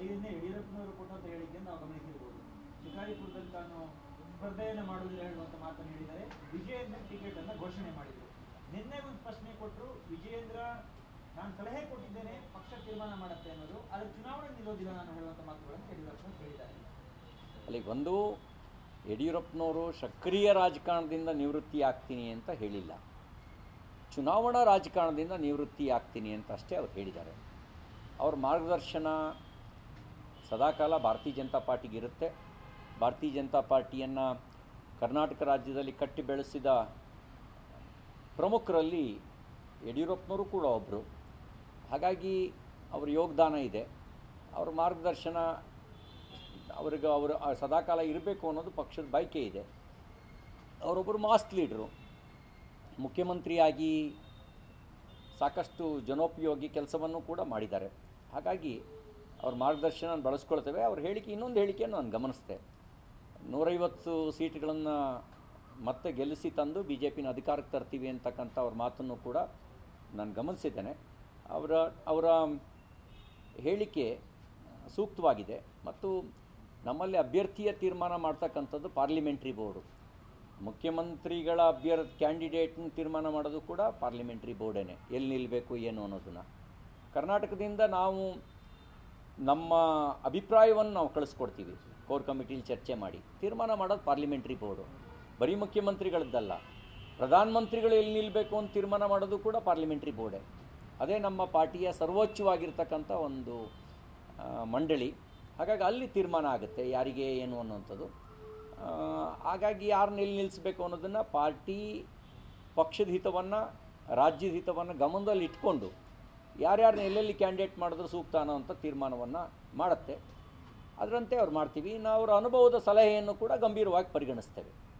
ಇದನ್ನೇ ಯಡಿಯೂರಪ್ಪನವರು ಕೊಟ್ಟಂತ ಹೇಳಿಕೆಯನ್ನು ನಾವು ಗಮನಿಸಿರ್ಬೋದು ಶಿಕಾರಿಪುರದಲ್ಲಿ ತಾನು ಸ್ಪರ್ಧೆಯನ್ನು ಮಾಡುವುದಿಲ್ಲ ಹೇಳುವಂತ ಮಾತನ್ನು ಹೇಳಿದರೆ ವಿಜಯೇಂದ್ರ ಟಿಕೆಟ್ ಅನ್ನ ಘೋಷಣೆ ಮಾಡಿದರು ನಿನ್ನೆ ಒಂದು ಪ್ರಶ್ನೆ ಕೊಟ್ಟರು ವಿಜಯೇಂದ್ರ ನಾನು ಸಲಹೆ ಕೊಟ್ಟಿದ್ದೇನೆ ಪಕ್ಷ ತೀರ್ಮಾನ ಮಾಡುತ್ತೆ ಅನ್ನೋದು ಆದ್ರೆ ಚುನಾವಣೆ ನಿಲ್ಲೋದಿಲ್ಲ ನಾನು ಹೇಳುವಂತ ಮಾತುಗಳನ್ನು ಯಡಿಯೂರಪ್ಪನವರು ಹೇಳಿದ್ದಾರೆ ಅಲ್ಲಿ ಒಂದು ಯಡಿಯೂರಪ್ಪನವರು ಸಕ್ರಿಯ ರಾಜಕಾರಣದಿಂದ ನಿವೃತ್ತಿ ಆಗ್ತೀನಿ ಅಂತ ಹೇಳಿಲ್ಲ ಚುನಾವಣಾ ರಾಜಕಾರಣದಿಂದ ನಿವೃತ್ತಿ ಆಗ್ತೀನಿ ಅಂತ ಅಷ್ಟೇ ಅವ್ರು ಹೇಳಿದ್ದಾರೆ ಅವ್ರ ಮಾರ್ಗದರ್ಶನ ಸದಾಕಾಲ ಭಾರತೀಯ ಜನತಾ ಪಾರ್ಟಿಗೆ ಇರುತ್ತೆ ಭಾರತೀಯ ಜನತಾ ಪಾರ್ಟಿಯನ್ನು ಕರ್ನಾಟಕ ರಾಜ್ಯದಲ್ಲಿ ಕಟ್ಟಿ ಬೆಳೆಸಿದ ಪ್ರಮುಖರಲ್ಲಿ ಯಡಿಯೂರಪ್ಪನವರು ಕೂಡ ಒಬ್ಬರು ಹಾಗಾಗಿ ಅವರ ಯೋಗದಾನ ಇದೆ ಅವರ ಮಾರ್ಗದರ್ಶನ ಅವ್ರಿಗೆ ಅವರು ಆ ಸದಾಕಾಲ ಇರಬೇಕು ಅನ್ನೋದು ಪಕ್ಷದ ಬಯಕೆ ಇದೆ ಅವರೊಬ್ಬರು ಮಾಸ್ ಲೀಡ್ರು ಮುಖ್ಯಮಂತ್ರಿಯಾಗಿ ಸಾಕಷ್ಟು ಜನೋಪಯೋಗಿ ಕೆಲಸವನ್ನು ಕೂಡ ಮಾಡಿದ್ದಾರೆ ಹಾಗಾಗಿ ಅವ್ರ ಮಾರ್ಗದರ್ಶನ ಬಳಸ್ಕೊಳ್ತೇವೆ ಅವ್ರ ಹೇಳಿಕೆ ಇನ್ನೊಂದು ಹೇಳಿಕೆಯನ್ನು ನಾನು ಗಮನಿಸಿದೆ ನೂರೈವತ್ತು ಸೀಟ್ಗಳನ್ನು ಮತ್ತೆ ಗೆಲ್ಲಿಸಿ ತಂದು ಬಿ ಜೆ ಪಿನ ಅಧಿಕಾರಕ್ಕೆ ತರ್ತೀವಿ ಅಂತಕ್ಕಂಥ ಅವ್ರ ಮಾತನ್ನು ಕೂಡ ನಾನು ಗಮನಿಸಿದ್ದೇನೆ ಅವರ ಅವರ ಹೇಳಿಕೆ ಸೂಕ್ತವಾಗಿದೆ ಮತ್ತು ನಮ್ಮಲ್ಲಿ ಅಭ್ಯರ್ಥಿಯ ತೀರ್ಮಾನ ಮಾಡ್ತಕ್ಕಂಥದ್ದು ಪಾರ್ಲಿಮೆಂಟ್ರಿ ಬೋರ್ಡು ಮುಖ್ಯಮಂತ್ರಿಗಳ ಅಭ್ಯರ್ಥಿ ಕ್ಯಾಂಡಿಡೇಟ್ನ ತೀರ್ಮಾನ ಮಾಡೋದು ಕೂಡ ಪಾರ್ಲಿಮೆಂಟ್ರಿ ಬೋರ್ಡೇನೆ ಎಲ್ಲಿ ನಿಲ್ಲಬೇಕು ಏನು ಅನ್ನೋದನ್ನು ಕರ್ನಾಟಕದಿಂದ ನಾವು ನಮ್ಮ ಅಭಿಪ್ರಾಯವನ್ನು ನಾವು ಕಳಿಸ್ಕೊಡ್ತೀವಿ ಕೋರ್ ಕಮಿಟಿಲಿ ಚರ್ಚೆ ಮಾಡಿ ತೀರ್ಮಾನ ಮಾಡೋದು ಪಾರ್ಲಿಮೆಂಟ್ರಿ ಬೋರ್ಡು ಬರೀ ಮುಖ್ಯಮಂತ್ರಿಗಳದ್ದಲ್ಲ ಪ್ರಧಾನಮಂತ್ರಿಗಳು ಎಲ್ಲಿ ನಿಲ್ಲಬೇಕು ಅಂತ ತೀರ್ಮಾನ ಮಾಡೋದು ಕೂಡ ಪಾರ್ಲಿಮೆಂಟ್ರಿ ಬೋರ್ಡೇ ಅದೇ ನಮ್ಮ ಪಾರ್ಟಿಯ ಸರ್ವೋಚ್ಚವಾಗಿರ್ತಕ್ಕಂಥ ಒಂದು ಆ, ಮಂಡಳಿ ಹಾಗಾಗಿ ಅಲ್ಲಿ ತೀರ್ಮಾನ ಆಗುತ್ತೆ ಯಾರಿಗೆ ಏನು ಅನ್ನುವಂಥದ್ದು ಆ, ಹಾಗಾಗಿ ಯಾರನ್ನ ಎಲ್ಲಿ ನಿಲ್ಲಿಸಬೇಕು ಅನ್ನೋದನ್ನು ಪಾರ್ಟಿ ಪಕ್ಷದ ಹಿತವನ್ನು ರಾಜ್ಯದ ಹಿತವನ್ನು ಗಮನದಲ್ಲಿ ಇಟ್ಕೊಂಡು ಯಾರ್ಯಾರನ್ನ ಎಲ್ಲೆಲ್ಲಿ ಕ್ಯಾಂಡಿಡೇಟ್ ಮಾಡಿದ್ರು ಸೂಕ್ತ ಅನ್ನೋವಂಥ ತೀರ್ಮಾನವನ್ನು ಮಾಡುತ್ತೆ ಅದರಂತೆ ಅವ್ರು ಮಾಡ್ತೀವಿ ನಾವು ಅವರ ಅನುಭವದ ಸಲಹೆಯನ್ನು ಕೂಡ ಗಂಭೀರವಾಗಿ ಪರಿಗಣಿಸ್ತೇವೆ